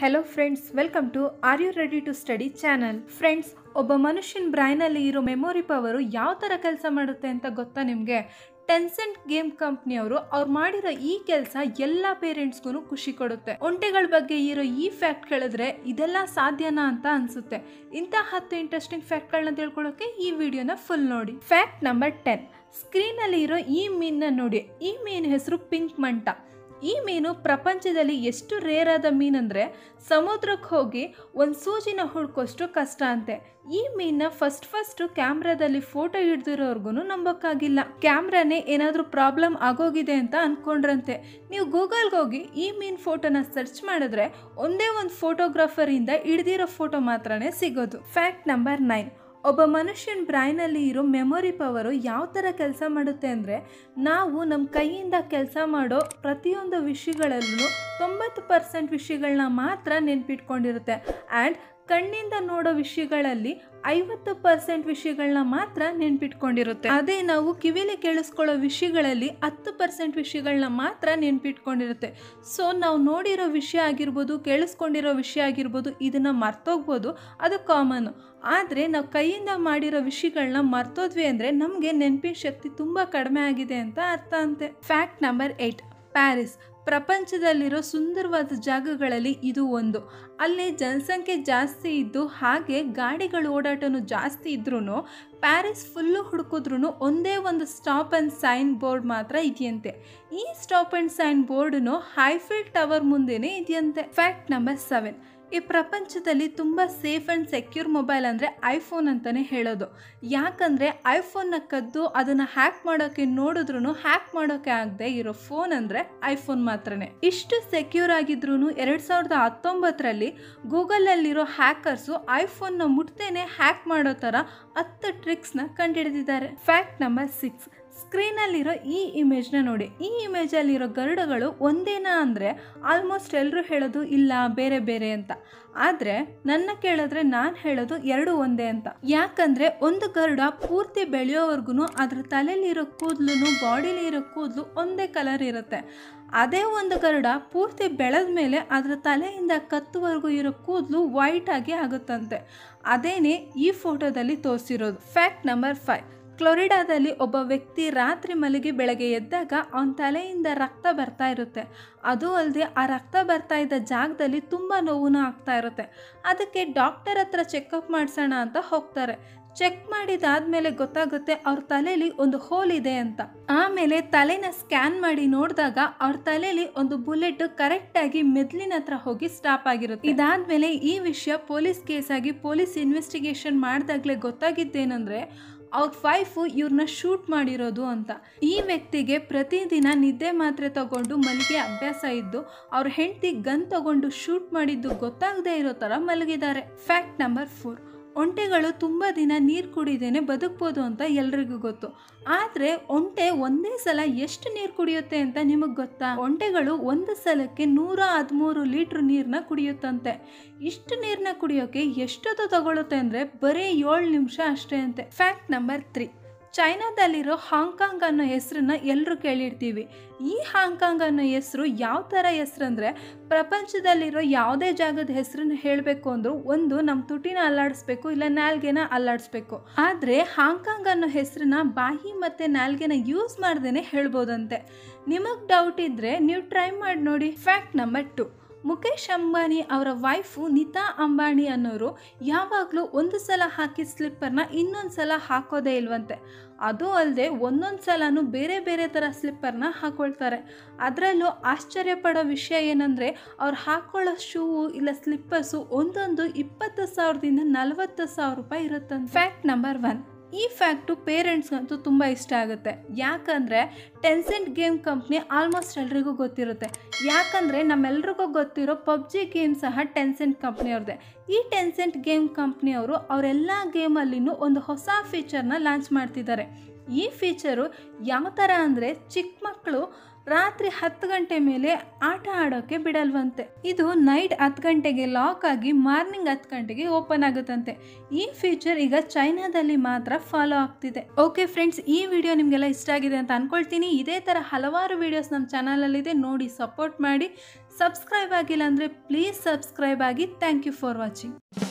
hello friends welcome to are you ready to study channel friends ಒಬ್ಬ ಮನುಷ್ಯನ ಬ್ರೈನಲ್ಲಿ ಇರೋ memory power ಯಾವ ಥರ ಕೆಲಸ ಮಾಡುತ್ತೆ ಅಂತ ಗೊತ್ತಾ ನಿಮಗೆ ಟೆನ್ಸೆಂಟ್ ಗೇಮ್ ಕಂಪ್ನಿಯವರು ಅವ್ರು ಮಾಡಿರೋ ಈ ಕೆಲಸ ಎಲ್ಲ ಪೇರೆಂಟ್ಸ್ಗೂ ಖುಷಿ ಕೊಡುತ್ತೆ ಒಂಟೆಗಳ ಬಗ್ಗೆ ಇರೋ ಈ ಫ್ಯಾಕ್ಟ್ ಕೇಳಿದ್ರೆ ಇದೆಲ್ಲ ಸಾಧ್ಯನಾ ಅಂತ ಅನ್ಸುತ್ತೆ ಇಂಥ ಹತ್ತು ಇಂಟ್ರೆಸ್ಟಿಂಗ್ ಫ್ಯಾಕ್ಟ್ಗಳನ್ನ ತಿಳ್ಕೊಳ್ಳೋಕೆ ಈ ವಿಡಿಯೋನ ಫುಲ್ ನೋಡಿ ಫ್ಯಾಕ್ಟ್ ನಂಬರ್ ಟೆನ್ ಸ್ಕ್ರೀನಲ್ಲಿ ಇರೋ ಈ ಮೀನನ್ನ ನೋಡಿ ಈ ಮೀನ್ ಹೆಸರು ಪಿಂಕ್ ಮಂಟ ಈ ಮೀನು ಪ್ರಪಂಚದಲ್ಲಿ ಎಷ್ಟು ರೇರ್ ಆದ ಮೀನಂದ್ರೆ ಸಮುದ್ರಕ್ಕೆ ಹೋಗಿ ಒಂದು ಸೂಜಿನ ಹುಡ್ಕೋಷ್ಟು ಕಷ್ಟ ಅಂತೆ ಈ ಮೀನ್ನ ಫಸ್ಟ್ ಫಸ್ಟ್ ಕ್ಯಾಮ್ರಾದಲ್ಲಿ ಫೋಟೋ ಹಿಡ್ದಿರೋರ್ಗು ನಂಬೋಕ್ಕಾಗಿಲ್ಲ ಕ್ಯಾಮ್ರಾನೇ ಏನಾದರೂ ಪ್ರಾಬ್ಲಮ್ ಆಗೋಗಿದೆ ಅಂತ ಅನ್ಕೊಂಡ್ರಂತೆ ನೀವು ಗೂಗಲ್ಗೆ ಹೋಗಿ ಈ ಮೀನ್ ಫೋಟೋನ ಸರ್ಚ್ ಮಾಡಿದ್ರೆ ಒಂದೇ ಒಂದು ಫೋಟೋಗ್ರಾಫರಿಂದ ಹಿಡ್ದಿರೋ ಫೋಟೋ ಮಾತ್ರನೇ ಸಿಗೋದು ಫ್ಯಾಕ್ಟ್ ನಂಬರ್ ನೈನ್ ಒಬ್ಬ ಮನುಷ್ಯನ ಬ್ರೈನಲ್ಲಿ ಇರೋ ಮೆಮೊರಿ ಪವರು ಯಾವ ಥರ ಕೆಲಸ ಮಾಡುತ್ತೆ ಅಂದರೆ ನಾವು ನಮ್ಮ ಕೈಯಿಂದ ಕೆಲಸ ಮಾಡೋ ಪ್ರತಿಯೊಂದು ವಿಷಯಗಳಲ್ಲೂ ತೊಂಬತ್ತು ಪರ್ಸೆಂಟ್ ವಿಷಯಗಳನ್ನ ಮಾತ್ರ ನೆನ್ಪಿಟ್ಕೊಂಡಿರುತ್ತೆ ಆ್ಯಂಡ್ ಕಣ್ಣಿಂದ ನೋಡೋ ವಿಷಯಗಳಲ್ಲಿ ಐವತ್ತು ಪರ್ಸೆಂಟ್ ವಿಷಯಗಳನ್ನ ಮಾತ್ರ ನೆನ್ಪಿಟ್ಕೊಂಡಿರುತ್ತೆ ಅದೇ ನಾವು ಕಿವಿಲಿ ಕೇಳಿಸ್ಕೊಳ್ಳೋ ವಿಷಯಗಳಲ್ಲಿ ಹತ್ತು ಪರ್ಸೆಂಟ್ ವಿಷಯಗಳನ್ನ ಮಾತ್ರ ನೆನ್ಪಿಟ್ಕೊಂಡಿರುತ್ತೆ ಸೊ ನಾವು ನೋಡಿರೋ ವಿಷಯ ಆಗಿರ್ಬೋದು ಕೇಳಿಸ್ಕೊಂಡಿರೋ ವಿಷಯ ಆಗಿರ್ಬೋದು ಇದನ್ನು ಮರ್ತೋಗ್ಬೋದು ಅದು ಕಾಮನ್ ಆದರೆ ನಾವು ಕೈಯಿಂದ ಮಾಡಿರೋ ವಿಷಯಗಳನ್ನ ಮರ್ತೋದ್ವಿ ಅಂದರೆ ನಮಗೆ ನೆನಪಿನ ಶಕ್ತಿ ತುಂಬ ಕಡಿಮೆ ಆಗಿದೆ ಅಂತ ಅರ್ಥ ಅಂತೆ ಫ್ಯಾಕ್ಟ್ ನಂಬರ್ ಏಯ್ಟ್ ಪ್ಯಾರಿಸ್ ಪ್ರಪಂಚದಲ್ಲಿರೋ ಸುಂದರವಾದ ಜಾಗಗಳಲ್ಲಿ ಇದು ಒಂದು ಅಲ್ಲಿ ಜನಸಂಖ್ಯೆ ಜಾಸ್ತಿ ಇದ್ದು ಹಾಗೆ ಗಾಡಿಗಳ ಓಡಾಟನೂ ಜಾಸ್ತಿ ಇದ್ರೂ ಪ್ಯಾರಿಸ್ ಫುಲ್ಲು ಹುಡುಕಿದ್ರೂ ಒಂದೇ ಒಂದು ಸ್ಟಾಪ್ ಆ್ಯಂಡ್ ಸೈನ್ ಬೋರ್ಡ್ ಮಾತ್ರ ಇದೆಯಂತೆ ಈ ಸ್ಟಾಪ್ ಆ್ಯಂಡ್ ಸೈನ್ ಬೋರ್ಡನ್ನು ಹೈಫಿಲ್ ಟವರ್ ಮುಂದೆನೇ ಇದೆಯಂತೆ ಫ್ಯಾಕ್ಟ್ ನಂಬರ್ ಸೆವೆನ್ ಈ ಪ್ರಪಂಚದಲ್ಲಿ ತುಂಬ ಸೇಫ್ ಆ್ಯಂಡ್ ಸೆಕ್ಯೂರ್ ಮೊಬೈಲ್ ಅಂದರೆ ಐಫೋನ್ ಅಂತಲೇ ಹೇಳೋದು ಯಾಕಂದರೆ ಐಫೋನ್ನ ಕದ್ದು ಅದನ್ನು ಹ್ಯಾಕ್ ಮಾಡೋಕ್ಕೆ ನೋಡಿದ್ರೂ ಹ್ಯಾಕ್ ಮಾಡೋಕ್ಕೆ ಆಗದೆ ಇರೋ ಫೋನ್ ಅಂದರೆ ಐಫೋನ್ ಮಾತ್ರನೇ ಇಷ್ಟು ಸೆಕ್ಯೂರ್ ಆಗಿದ್ರೂ ಎರಡು ಸಾವಿರದ ಹತ್ತೊಂಬತ್ತರಲ್ಲಿ ಗೂಗಲಲ್ಲಿರೋ ಹ್ಯಾಕರ್ಸು ಐಫೋನ್ನ ಮುಟ್ತೇನೆ ಹ್ಯಾಕ್ ಮಾಡೋ ಥರ ಹತ್ತು ಟ್ರಿಕ್ಸ್ನ ಕಂಡುಹಿಡಿದಿದ್ದಾರೆ ಫ್ಯಾಕ್ಟ್ ನಂಬರ್ ಸಿಕ್ಸ್ ಸ್ಕ್ರೀನಲ್ಲಿರೋ ಈ ಇಮೇಜ್ನ ನೋಡಿ ಈ ಇಮೇಜಲ್ಲಿರೋ ಗರುಡಗಳು ಒಂದೇನಾ ಅಂದರೆ ಆಲ್ಮೋಸ್ಟ್ ಎಲ್ಲರೂ ಹೇಳೋದು ಇಲ್ಲ ಬೇರೆ ಬೇರೆ ಅಂತ ಆದರೆ ನನ್ನ ಕೇಳಿದ್ರೆ ನಾನು ಹೇಳೋದು ಎರಡು ಒಂದೇ ಅಂತ ಯಾಕಂದರೆ ಒಂದು ಗರುಡ ಪೂರ್ತಿ ಬೆಳೆಯೋವರೆಗೂ ಅದ್ರ ತಲೆಯಲ್ಲಿರೋ ಕೂದಲು ಬಾಡಿಲಿ ಇರೋ ಕೂದಲು ಒಂದೇ ಕಲರ್ ಇರುತ್ತೆ ಅದೇ ಒಂದು ಗರುಡ ಪೂರ್ತಿ ಬೆಳೆದ ಮೇಲೆ ಅದರ ತಲೆಯಿಂದ ಕತ್ತುವರೆಗೂ ಇರೋ ಕೂದಲು ವೈಟ್ ಆಗಿ ಆಗುತ್ತಂತೆ ಅದೇನೇ ಈ ಫೋಟೋದಲ್ಲಿ ತೋರಿಸಿರೋದು ಫ್ಯಾಕ್ಟ್ ನಂಬರ್ ಫೈವ್ ಫ್ಲೊರಿಡಾದಲ್ಲಿ ಒಬ್ಬ ವ್ಯಕ್ತಿ ರಾತ್ರಿ ಮಲಗಿ ಬೆಳಗ್ಗೆ ಎದ್ದಾಗ ಅವನ ತಲೆಯಿಂದ ರಕ್ತ ಬರ್ತಾ ಇರುತ್ತೆ ಅದು ಅಲ್ಲದೆ ಆ ರಕ್ತ ಬರ್ತಾ ಇದ್ದ ಜಾಗದಲ್ಲಿ ತುಂಬ ನೋವು ಆಗ್ತಾ ಇರುತ್ತೆ ಅದಕ್ಕೆ ಡಾಕ್ಟರ್ ಹತ್ರ ಚೆಕಪ್ ಮಾಡಿಸೋಣ ಅಂತ ಹೋಗ್ತಾರೆ ಚೆಕ್ ಮಾಡಿದಾದ್ಮೇಲೆ ಗೊತ್ತಾಗುತ್ತೆ ಅವ್ರ ತಲೆಯಲ್ಲಿ ಒಂದು ಹೋಲ್ ಇದೆ ಅಂತ ಆಮೇಲೆ ತಲೆನ ಸ್ಕ್ಯಾನ್ ಮಾಡಿ ನೋಡಿದಾಗ ಅವ್ರ ತಲೆಯಲ್ಲಿ ಒಂದು ಬುಲೆಟ್ ಕರೆಕ್ಟಾಗಿ ಮೆದ್ಲಿನ ಹತ್ರ ಹೋಗಿ ಸ್ಟಾಪ್ ಆಗಿರುತ್ತೆ ಇದಾದ್ಮೇಲೆ ಈ ವಿಷಯ ಪೊಲೀಸ್ ಕೇಸ್ ಆಗಿ ಪೊಲೀಸ್ ಇನ್ವೆಸ್ಟಿಗೇಷನ್ ಮಾಡಿದಾಗಲೇ ಗೊತ್ತಾಗಿದ್ದೇನೆಂದ್ರೆ ಅವ್ರ ವೈಫು ಇವ್ರನ್ನ ಶೂಟ್ ಮಾಡಿರೋದು ಅಂತ ಈ ವ್ಯಕ್ತಿಗೆ ಪ್ರತಿದಿನ ನಿದ್ದೆ ಮಾತ್ರೆ ತಗೊಂಡು ಮಲಗಿ ಅಭ್ಯಾಸ ಇದ್ದು ಅವ್ರ ಹೆಂಡತಿ ಗನ್ ತಗೊಂಡು ಶೂಟ್ ಮಾಡಿದ್ದು ಗೊತ್ತಾಗದೇ ಇರೋ ಥರ ಮಲಗಿದ್ದಾರೆ ಫ್ಯಾಕ್ಟ್ ನಂಬರ್ ಫೋರ್ ಒಂಟೆಗಳು ತುಂಬ ದಿನ ನೀರು ಕುಡಿದೇನೆ ಬದುಕ್ಬೋದು ಅಂತ ಎಲ್ರಿಗೂ ಗೊತ್ತು ಆದರೆ ಒಂಟೆ ಒಂದೇ ಸಲ ಎಷ್ಟು ನೀರು ಕುಡಿಯುತ್ತೆ ಅಂತ ನಿಮಗೆ ಗೊತ್ತಾ ಒಂಟೆಗಳು ಒಂದು ಸಲಕ್ಕೆ ನೂರ ಹದಿಮೂರು ಲೀಟ್ರ್ ನೀರನ್ನ ಕುಡಿಯುತ್ತಂತೆ ಇಷ್ಟು ನೀರನ್ನ ಕುಡಿಯೋಕೆ ಎಷ್ಟೊತ್ತು ತಗೊಳುತ್ತೆ ಅಂದರೆ ಬರೀ ಏಳು ನಿಮಿಷ ಅಷ್ಟೇ ಅಂತೆ ಫ್ಯಾಕ್ಟ್ ನಂಬರ್ ತ್ರೀ ಚೈನಾದಲ್ಲಿರೋ ಹಾಂಗ್ಕಾಂಗ್ ಅನ್ನೋ ಹೆಸರನ್ನ ಎಲ್ಲರೂ ಕೇಳಿರ್ತೀವಿ ಈ ಹಾಂಗ್ಕಾಂಗ್ ಅನ್ನೋ ಹೆಸರು ಯಾವ ಥರ ಹೆಸರು ಅಂದರೆ ಪ್ರಪಂಚದಲ್ಲಿರೋ ಯಾವುದೇ ಜಾಗದ ಹೆಸರನ್ನ ಹೇಳಬೇಕು ಅಂದರೂ ಒಂದು ನಮ್ಮ ತುಟಿನ ಅಲ್ಲಾಡಿಸ್ಬೇಕು ಇಲ್ಲ ನಾಲ್ಗೆನ ಅಲ್ಲಾಡಿಸ್ಬೇಕು ಆದರೆ ಹಾಂಗ್ಕಾಂಗ್ ಅನ್ನೋ ಹೆಸರನ್ನ ಬಾಯಿ ಮತ್ತು ನಾಲ್ಗೆನ ಯೂಸ್ ಮಾಡ್ದೇ ಹೇಳ್ಬೋದಂತೆ ನಿಮಗೆ ಡೌಟ್ ಇದ್ದರೆ ನೀವು ಟ್ರೈ ಮಾಡಿ ನೋಡಿ fact number two Mukesh Ambani ಅವರ ವೈಫು ನಿತಾ ಅಂಬಾನಿ ಅನ್ನೋರು ಯಾವಾಗಲೂ ಒಂದು ಸಲ ಹಾಕಿದ ಸ್ಲಿಪ್ಪರ್ನ ಇನ್ನೊಂದು ಸಲ ಹಾಕೋದೇ ಇಲ್ವಂತೆ ಅದು ಅಲ್ಲದೆ ಒಂದೊಂದು ಸಲನೂ ಬೇರೆ ಬೇರೆ ಥರ ಸ್ಲಿಪ್ಪರ್ನ ಹಾಕೊಳ್ತಾರೆ ಅದರಲ್ಲೂ ಆಶ್ಚರ್ಯ ಪಡೋ ವಿಷಯ ಏನಂದರೆ ಅವ್ರು ಹಾಕೊಳ್ಳೋ ಶೂವು ಇಲ್ಲ ಸ್ಲಿಪ್ಪರ್ಸು ಒಂದೊಂದು ಇಪ್ಪತ್ತು ಸಾವಿರದಿಂದ ನಲವತ್ತು ಸಾವಿರ ರೂಪಾಯಿ ಇರುತ್ತಂತೆ ಫ್ಯಾಕ್ಟ್ ನಂಬರ್ ಒನ್ ಈ ಫ್ಯಾಕ್ಟು ಪೇರೆಂಟ್ಸ್ಗಂತೂ ತುಂಬ ಇಷ್ಟ ಆಗುತ್ತೆ ಯಾಕಂದರೆ ಟೆನ್ಸೆಂಟ್ ಗೇಮ್ ಕಂಪ್ನಿ ಆಲ್ಮೋಸ್ಟ್ ಎಲ್ರಿಗೂ ಗೊತ್ತಿರುತ್ತೆ ಯಾಕಂದರೆ ನಮ್ಮೆಲ್ರಿಗೂ ಗೊತ್ತಿರೋ ಪಬ್ಜಿ ಗೇಮ್ ಸಹ ಟೆನ್ಸೆಂಟ್ ಕಂಪ್ನಿಯವ್ರದ್ದೇ ಈ ಟೆನ್ಸೆಂಟ್ ಗೇಮ್ ಕಂಪ್ನಿಯವರು ಅವರೆಲ್ಲ ಗೇಮಲ್ಲಿನೂ ಒಂದು ಹೊಸ ಫೀಚರ್ನ ಲಾಂಚ್ ಮಾಡ್ತಿದ್ದಾರೆ ಈ ಫೀಚರು ಯಾವ ಥರ ಅಂದರೆ ಚಿಕ್ಕ ಮಕ್ಕಳು ರಾತ್ರಿ ಹತ್ತು ಗಂಟೆ ಮೇಲೆ ಆಟ ಆಡೋಕ್ಕೆ ಬಿಡಲ್ವಂತೆ ಇದು ನೈಟ್ ಹತ್ತು ಗಂಟೆಗೆ ಲಾಕ್ ಆಗಿ ಮಾರ್ನಿಂಗ್ ಹತ್ತು ಗಂಟೆಗೆ ಓಪನ್ ಆಗುತ್ತಂತೆ ಈ ಫೀಚರ್ ಈಗ ಚೈನಾದಲ್ಲಿ ಮಾತ್ರ ಫಾಲೋ ಆಗ್ತಿದೆ ಓಕೆ ಫ್ರೆಂಡ್ಸ್ ಈ ವಿಡಿಯೋ ನಿಮಗೆಲ್ಲ ಇಷ್ಟ ಆಗಿದೆ ಅಂತ ಅನ್ಕೊಳ್ತೀನಿ ಇದೇ ಥರ ಹಲವಾರು ವಿಡಿಯೋಸ್ ನಮ್ಮ ಚಾನಲಲ್ಲಿದೆ ನೋಡಿ ಸಪೋರ್ಟ್ ಮಾಡಿ ಸಬ್ಸ್ಕ್ರೈಬ್ ಆಗಿಲ್ಲ ಅಂದರೆ ಪ್ಲೀಸ್ ಸಬ್ಸ್ಕ್ರೈಬ್ ಆಗಿ ಥ್ಯಾಂಕ್ ಯು ಫಾರ್ ವಾಚಿಂಗ್